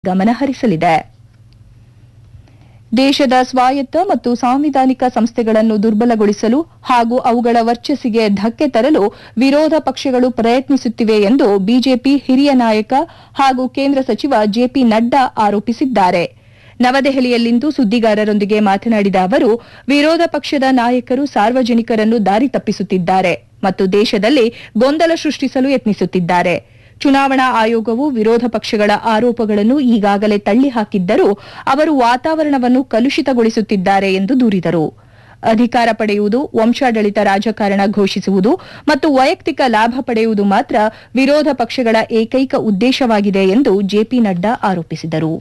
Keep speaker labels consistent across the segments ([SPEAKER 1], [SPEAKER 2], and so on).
[SPEAKER 1] ಗಮನಹರಿಸಲಿದೆ ದೇಶದ ಸ್ವಾಯತ್ತ ಮತ್ತು ಸಾಂವಿಧಾನಿಕ ಸಂಸ್ಥೆಗಳನ್ನು ದುರ್ಬಲಗೊಳಿಸಲು ಹಾಗೂ ಅವುಗಳ ವರ್ಚಸ್ಸಿಗೆ ಧಕ್ಕೆ ತರಲು ವಿರೋಧ ಪಕ್ಷಗಳು ಪ್ರಯತ್ನಿಸುತ್ತಿವೆ ಎಂದು ಬಿಜೆಪಿ ಹಿರಿಯ ನಾಯಕ ಹಾಗೂ ಕೇಂದ್ರ ಸಚಿವ ಜೆಪಿ ನಡ್ಡಾ ಆರೋಪಿಸಿದ್ದಾರೆ ನವದೆಹಲಿಯಲ್ಲಿಂದು ಸುದ್ದಿಗಾರರೊಂದಿಗೆ ಮಾತನಾಡಿದ ಅವರು ವಿರೋಧ ಪಕ್ಷದ ನಾಯಕರು ಸಾರ್ವಜನಿಕರನ್ನು ದಾರಿ ತಪ್ಪಿಸುತ್ತಿದ್ದಾರೆ ಮತ್ತು ದೇಶದಲ್ಲಿ ಗೊಂದಲ ಸೃಷ್ಟಿಸಲು ಯತ್ನಿಸುತ್ತಿದ್ದಾರೆ ಚುನಾವಣಾ ಆಯೋಗವು ವಿರೋಧ ಪಕ್ಷಗಳ ಆರೋಪಗಳನ್ನು ಈಗಾಗಲೇ ತಳ್ಳಿಹಾಕಿದ್ದರೂ ಅವರು ವಾತಾವರಣವನ್ನು ಕಲುಷಿತಗೊಳಿಸುತ್ತಿದ್ದಾರೆ ಎಂದು ದೂರಿದರು ಅಧಿಕಾರ ಪಡೆಯುವುದು ವಂಶಾಡಳಿತ ರಾಜಕಾರಣ ಘೋಷಿಸುವುದು ಮತ್ತು ವೈಯಕ್ತಿಕ ಲಾಭ ಪಡೆಯುವುದು ಮಾತ್ರ ವಿರೋಧ ಪಕ್ಷಗಳ ಏಕೈಕ ಉದ್ದೇಶವಾಗಿದೆ ಎಂದು ಜೆಪಿ ನಡ್ಡಾ ಆರೋಪಿಸಿದರು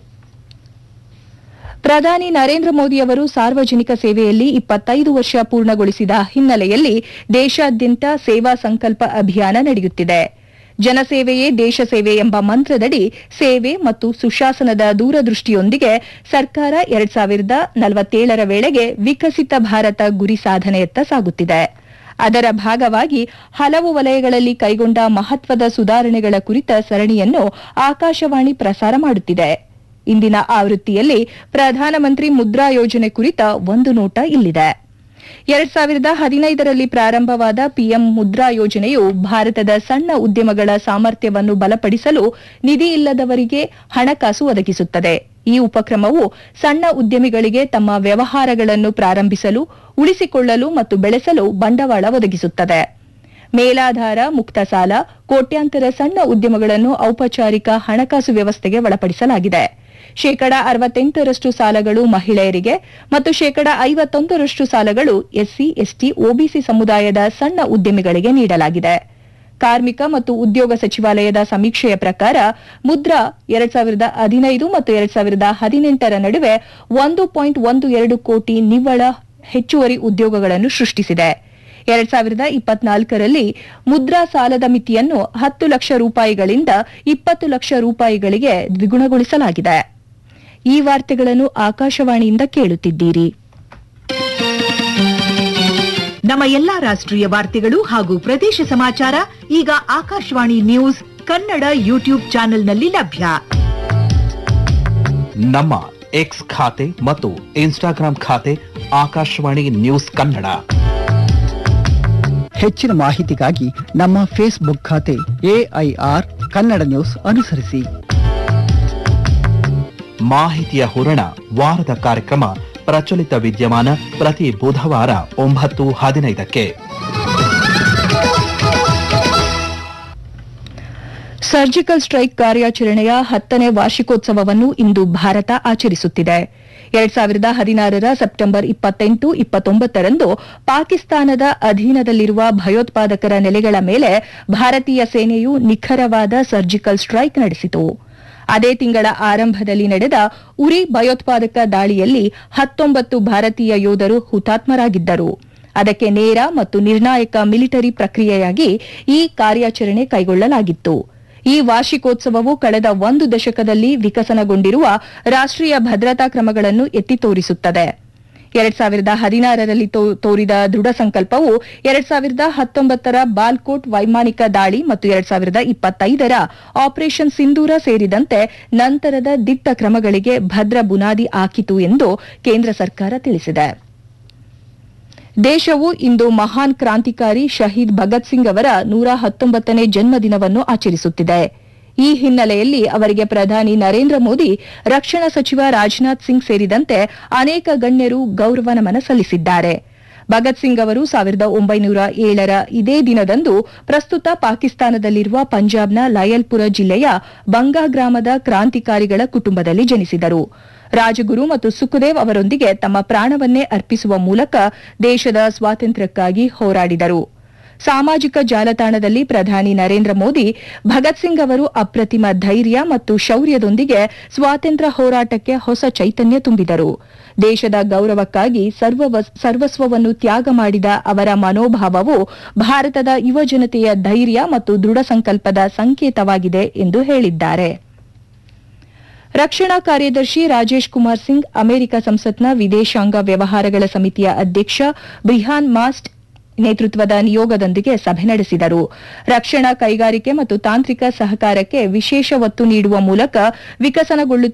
[SPEAKER 1] ಪ್ರಧಾನಿ ನರೇಂದ್ರ ಮೋದಿ ಅವರು ಸಾರ್ವಜನಿಕ ಸೇವೆಯಲ್ಲಿ ಇಪ್ಪತ್ತೈದು ವರ್ಷ ಪೂರ್ಣಗೊಳಿಸಿದ ಹಿನ್ನೆಲೆಯಲ್ಲಿ ದೇಶಾದ್ಯಂತ ಸೇವಾ ಸಂಕಲ್ಪ ಅಭಿಯಾನ ನಡೆಯುತ್ತಿದೆ ಜನಸೇವೆಯೇ ದೇಶ ಸೇವೆ ಎಂಬ ಮಂತ್ರದಡಿ ಸೇವೆ ಮತ್ತು ಸುಶಾಸನದ ದೂರದೃಷ್ಟಿಯೊಂದಿಗೆ ಸರ್ಕಾರ ಎರಡ್ ಸಾವಿರದ ನಲವತ್ತೇಳರ ವೇಳೆಗೆ ವಿಕಸಿತ ಭಾರತ ಗುರಿ ಸಾಧನೆಯತ್ತ ಸಾಗುತ್ತಿದೆ ಅದರ ಭಾಗವಾಗಿ ಹಲವು ವಲಯಗಳಲ್ಲಿ ಕೈಗೊಂಡ ಮಹತ್ವದ ಸುಧಾರಣೆಗಳ ಕುರಿತ ಸರಣಿಯನ್ನು ಆಕಾಶವಾಣಿ ಪ್ರಸಾರ ಮಾಡುತ್ತಿದೆ ಇಂದಿನ ಆವೃತ್ತಿಯಲ್ಲಿ ಪ್ರಧಾನಮಂತ್ರಿ ಮುದ್ರಾ ಯೋಜನೆ ಕುರಿತ ಒಂದು ನೋಟ ಇಲ್ಲಿದೆ ಎರಡ್ ಸಾವಿರದ ಹದಿನೈದರಲ್ಲಿ ಪ್ರಾರಂಭವಾದ ಪಿಎಂ ಮುದ್ರಾ ಯೋಜನೆಯು ಭಾರತದ ಸಣ್ಣ ಉದ್ಯಮಗಳ ಸಾಮರ್ಥ್ಯವನ್ನು ಬಲಪಡಿಸಲು ನಿಧಿ ಇಲ್ಲದವರಿಗೆ ಹಣಕಾಸು ಒದಗಿಸುತ್ತದೆ ಈ ಉಪಕ್ರಮವು ಸಣ್ಣ ಉದ್ಯಮಿಗಳಿಗೆ ತಮ್ಮ ವ್ಯವಹಾರಗಳನ್ನು ಪ್ರಾರಂಭಿಸಲು ಉಳಿಸಿಕೊಳ್ಳಲು ಮತ್ತು ಬೆಳೆಸಲು ಬಂಡವಾಳ ಒದಗಿಸುತ್ತದೆ ಮೇಲಾಧಾರ ಮುಕ್ತ ಸಾಲ ಕೋಟ್ಯಾಂತರ ಸಣ್ಣ ಉದ್ಯಮಗಳನ್ನು ಔಪಚಾರಿಕ ಹಣಕಾಸು ವ್ಯವಸ್ಥೆಗೆ ಒಳಪಡಿಸಲಾಗಿದೆ ಶೇಕಡ ಅರವತ್ತೆಂಟರಷ್ಟು ಸಾಲಗಳು ಮಹಿಳೆಯರಿಗೆ ಮತ್ತು ಶೇಕಡ ಐವತ್ತೊಂದರಷ್ಟು ಸಾಲಗಳು ಎಸ್ಸಿ ಎಸ್ಟಿ ಒಬಿಸಿ ಸಮುದಾಯದ ಸಣ್ಣ ಉದ್ಯಮಿಗಳಿಗೆ ನೀಡಲಾಗಿದೆ ಕಾರ್ಮಿಕ ಮತ್ತು ಉದ್ಯೋಗ ಸಚಿವಾಲಯದ ಸಮೀಕ್ಷೆಯ ಪ್ರಕಾರ ಮುದ್ರಾ ಎರಡ್ ಸಾವಿರದ ಹದಿನೈದು ಮತ್ತು ಎರಡ್ ಸಾವಿರದ ಹದಿನೆಂಟರ ನಡುವೆ ಒಂದು ಪಾಯಿಂಟ್ ಒಂದು ಎರಡು ಕೋಟಿ ನಿವ್ವಳ ಹೆಚ್ಚುವರಿ ಉದ್ಯೋಗಗಳನ್ನು ಸೃಷ್ಟಿಸಿದೆ ಎರಡ್ ಸಾವಿರದ ಇಪ್ಪತ್ನಾಲ್ಕರಲ್ಲಿ ಮುದ್ರಾ ಸಾಲದ ಮಿತಿಯನ್ನು ಹತ್ತು ಲಕ್ಷ ರೂಪಾಯಿಗಳಿಂದ ಇಪ್ಪತ್ತು ಲಕ್ಷ ರೂಪಾಯಿಗಳಿಗೆ ದ್ವಿಗುಣಗೊಳಿಸಲಾಗಿದೆ ಈ ವಾರ್ತೆಗಳನ್ನು ಆಕಾಶವಾಣಿಯಿಂದ ಕೇಳುತ್ತಿದ್ದೀರಿ
[SPEAKER 2] ನಮ್ಮ ಎಲ್ಲಾ ರಾಷ್ಟ್ರೀಯ ವಾರ್ತೆಗಳು ಹಾಗೂ ಪ್ರದೇಶ ಸಮಾಚಾರ ಈಗ ಆಕಾಶವಾಣಿ ನ್ಯೂಸ್ ಕನ್ನಡ ಯೂಟ್ಯೂಬ್ ಚಾನೆಲ್ನಲ್ಲಿ ಲಭ್ಯ
[SPEAKER 3] ನಮ್ಮ ಎಕ್ಸ್ ಖಾತೆ ಮತ್ತು ಇನ್ಸ್ಟಾಗ್ರಾಂ ಖಾತೆ ಆಕಾಶವಾಣಿ ನ್ಯೂಸ್ ಕನ್ನಡ
[SPEAKER 4] ಹೆಚ್ಚಿನ ಮಾಹಿತಿಗಾಗಿ ನಮ್ಮ ಫೇಸ್ಬುಕ್ ಖಾತೆ ಎಐಆರ್ ಕನ್ನಡ ನ್ಯೂಸ್ ಅನುಸರಿಸಿ
[SPEAKER 3] ಮಾಹಿತಿಯ ಹೂರಣ ವಾರದ ಕಾರ್ಯಕ್ರಮ ಪ್ರಚಲಿತ ವಿದ್ಯಮಾನ ಪ್ರತಿ ಬುಧವಾರ ಒಂಬತ್ತು ಹದಿನೈದಕ್ಕೆ
[SPEAKER 1] ಸರ್ಜಿಕಲ್ ಸ್ಟ್ರೈಕ್ ಕಾರ್ಯಾಚರಣೆಯ ಹತ್ತನೇ ವಾರ್ಷಿಕೋತ್ಸವವನ್ನು ಇಂದು ಭಾರತ ಆಚರಿಸುತ್ತಿದೆ ಎರಡ್ ಸಾವಿರದ ಹದಿನಾರರ ಸೆಪ್ಟೆಂಬರ್ ಇಪ್ಪತ್ತೆಂಟು ಇಪ್ಪತ್ತೊಂಬತ್ತರಂದು ಪಾಕಿಸ್ತಾನದ ಅಧೀನದಲ್ಲಿರುವ ಭಯೋತ್ಪಾದಕರ ನೆಲೆಗಳ ಮೇಲೆ ಭಾರತೀಯ ಸೇನೆಯು ನಿಖರವಾದ ಸರ್ಜಿಕಲ್ ಸ್ಟ್ರೈಕ್ ನಡೆಸಿತು ಅದೇ ತಿಂಗಳ ಆರಂಭದಲ್ಲಿ ನಡೆದ ಉರಿ ಭಯೋತ್ಪಾದಕ ದಾಳಿಯಲ್ಲಿ ಹತ್ತೊಂಬತ್ತು ಭಾರತೀಯ ಯೋಧರು ಹುತಾತ್ಮರಾಗಿದ್ದರು ಅದಕ್ಕೆ ನೇರ ಮತ್ತು ನಿರ್ಣಾಯಕ ಮಿಲಿಟರಿ ಪ್ರಕ್ರಿಯೆಯಾಗಿ ಈ ಕಾರ್ಯಾಚರಣೆ ಕೈಗೊಳ್ಳಲಾಗಿತ್ತು ಈ ವಾರ್ಷಿಕೋತ್ಸವವು ಕಳೆದ ಒಂದು ದಶಕದಲ್ಲಿ ವಿಕಸನಗೊಂಡಿರುವ ರಾಷ್ಟ್ರೀಯ ಭದ್ರತಾ ಕ್ರಮಗಳನ್ನು ಎತ್ತಿ ತೋರಿಸುತ್ತದೆ ಎರಡ್ ಸಾವಿರದ ಹದಿನಾರರಲ್ಲಿ ತೋ- ತೋರಿದ ದೃಢ ಸಂಕಲ್ಪವು ಎರಡ್ ಸಾವಿರದ ಹತ್ತೊಂಬತ್ತರ ಬಾಲ್ಕೋಟ್ ವೈಮಾನಿಕ ದಾಳಿ ಮತ್ತು ಎರಡ್ ಸಾವಿರದ ಇಪ್ಪತ್ತೈದರ ಆಪರೇಷನ್ ಸಿಂಧೂರ ಸೇರಿದಂತೆ ನಂತರದ ದಿಟ್ಟ ಕ್ರಮಗಳಿಗೆ ಭದ್ರ ಬುನಾದಿ ಹಾಕಿತು ಎಂದು ಕೇಂದ್ರ ಸರ್ಕಾರ ತಿಳಿಸಿದೆ ದೇಶವು ಇಂದು ಮಹಾನ್ ಕ್ರಾಂತಿಕಾರಿ ಶಹೀದ್ ಭಗತ್ ಸಿಂಗ್ ಅವರ ನೂರ ಹತ್ತೊಂಬತ್ತನೇ ಜನ್ಮದಿನವನ್ನು ಆಚರಿಸುತ್ತಿದೆ ಈ ಹಿನ್ನೆಲೆಯಲ್ಲಿ ಅವರಿಗೆ ಪ್ರಧಾನಿ ನರೇಂದ್ರ ಮೋದಿ ರಕ್ಷಣಾ ಸಚಿವ ರಾಜನಾಥ್ ಸಿಂಗ್ ಸೇರಿದಂತೆ ಅನೇಕ ಗಣ್ಯರು ಗೌರವ ನಮನ ಸಲ್ಲಿಸಿದ್ದಾರೆ ಭಗತ್ ಸಿಂಗ್ ಅವರು ಸಾವಿರದ ಒಂಬೈನೂರ ಏಳರ ಇದೇ ದಿನದಂದು ಪ್ರಸ್ತುತ ಪಾಕಿಸ್ತಾನದಲ್ಲಿರುವ ಪಂಜಾಬ್ನ ಲಯಲ್ಪುರ ಜಿಲ್ಲೆಯ ಬಂಗಾ ಗ್ರಾಮದ ಕ್ರಾಂತಿಕಾರಿಗಳ ಕುಟುಂಬದಲ್ಲಿ ಜನಿಸಿದರು ರಾಜಗುರು ಮತ್ತು ಸುಖದೇವ್ ಅವರೊಂದಿಗೆ ತಮ್ಮ ಪ್ರಾಣವನ್ನೇ ಅರ್ಪಿಸುವ ಮೂಲಕ ದೇಶದ ಸ್ವಾತಂತ್ರ್ಯಕ್ಕಾಗಿ ಹೋರಾಡಿದರು ಸಾಮಾಜಿಕ ಜಾಲತಾಣದಲ್ಲಿ ಪ್ರಧಾನಿ ನರೇಂದ್ರ ಮೋದಿ ಭಗತ್ ಸಿಂಗ್ ಅವರು ಅಪ್ರತಿಮ ಧೈರ್ಯ ಮತ್ತು ಶೌರ್ಯದೊಂದಿಗೆ ಸ್ವಾತಂತ್ರ್ಯ ಹೋರಾಟಕ್ಕೆ ಹೊಸ ಚೈತನ್ಯ ತುಂಬಿದರು ದೇಶದ ಗೌರವಕ್ಕಾಗಿ ಸರ್ವ ಸರ್ವಸ್ವವನ್ನು ತ್ಯಾಗ ಮಾಡಿದ ಅವರ ಮನೋಭಾವವು ಭಾರತದ ಯುವಜನತೆಯ ಧೈರ್ಯ ಮತ್ತು ದೃಢ ಸಂಕಲ್ಪದ ಸಂಕೇತವಾಗಿದೆ ಎಂದು ಹೇಳಿದ್ದಾರೆ ರಕ್ಷಣಾ ಕಾರ್ಯದರ್ಶಿ ರಾಜೇಶ್ ಕುಮಾರ್ ಸಿಂಗ್ ಅಮೆರಿಕ ಸಂಸತ್ನ ವಿದೇಶಾಂಗ ವ್ಯವಹಾರಗಳ ಸಮಿತಿಯ ಅಧ್ಯಕ್ಷ ಬ್ರಿಹಾನ್ ಮಾಸ್ಟ್ ನೇತೃತ್ವದ ನಿಯೋಗದೊಂದಿಗೆ ಸಭೆ ನಡೆಸಿದರು ರಕ್ಷಣಾ ಕೈಗಾರಿಕೆ ಮತ್ತು ತಾಂತ್ರಿಕ ಸಹಕಾರಕ್ಕೆ ವಿಶೇಷ ಒತ್ತು ನೀಡುವ ಮೂಲಕ ವಿಕಸನಗೊಳ್ಳುತ್ತಿರುವ